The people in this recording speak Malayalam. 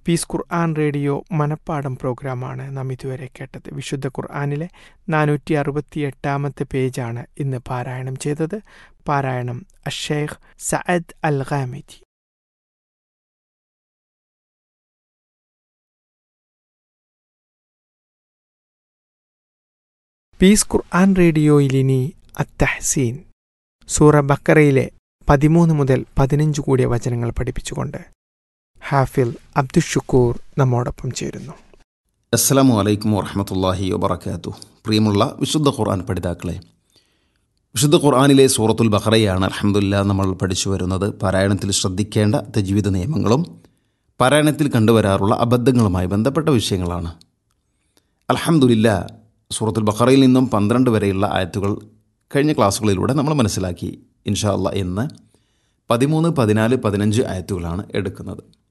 പീസ് ഖുർആൻ റേഡിയോ മനപ്പാടം പ്രോഗ്രാമാണ് നാം ഇതുവരെ കേട്ടത് വിശുദ്ധ ഖുർആാനിലെ നാനൂറ്റി അറുപത്തി എട്ടാമത്തെ പേജാണ് ഇന്ന് പാരായണം ചെയ്തത് പാരായണം Asheikh Saad Al Ghamidi peace Quran റേഡിയോയിൽ ഇനി അത്തഹസീൻ സൂറ ബക്കറയിലെ പതിമൂന്ന് മുതൽ പതിനഞ്ച് കൂടിയ വചനങ്ങൾ പഠിപ്പിച്ചുകൊണ്ട് ഹാഫിൽ അബ്ദുഷുക്കൂർ നമ്മോടൊപ്പം ചേരുന്നു അസ്സലാമു അലൈക്കും വറഹമത്തല്ലാഹി വബർക്കാത്തു പ്രിയമുള്ള വിശുദ്ധ ഖുർആൻ പഠിതാക്കളെ വിശുദ്ധ ഖുർആനിലെ സൂറത്തുൽ ബഹറയാണ് അലഹമുല്ല നമ്മൾ പഠിച്ചു വരുന്നത് പാരായണത്തിൽ ശ്രദ്ധിക്കേണ്ട തജ്വീദ നിയമങ്ങളും പാരായണത്തിൽ കണ്ടുവരാറുള്ള അബദ്ധങ്ങളുമായി ബന്ധപ്പെട്ട വിഷയങ്ങളാണ് അലഹമുല്ല സൂറത്തുൽ ബഹറയിൽ നിന്നും പന്ത്രണ്ട് വരെയുള്ള ആയത്തുകൾ കഴിഞ്ഞ ക്ലാസ്സുകളിലൂടെ നമ്മൾ മനസ്സിലാക്കി ഇൻഷാ അല്ല ഇന്ന് പതിമൂന്ന് പതിനാല് പതിനഞ്ച് ആയത്തുകളാണ് എടുക്കുന്നത്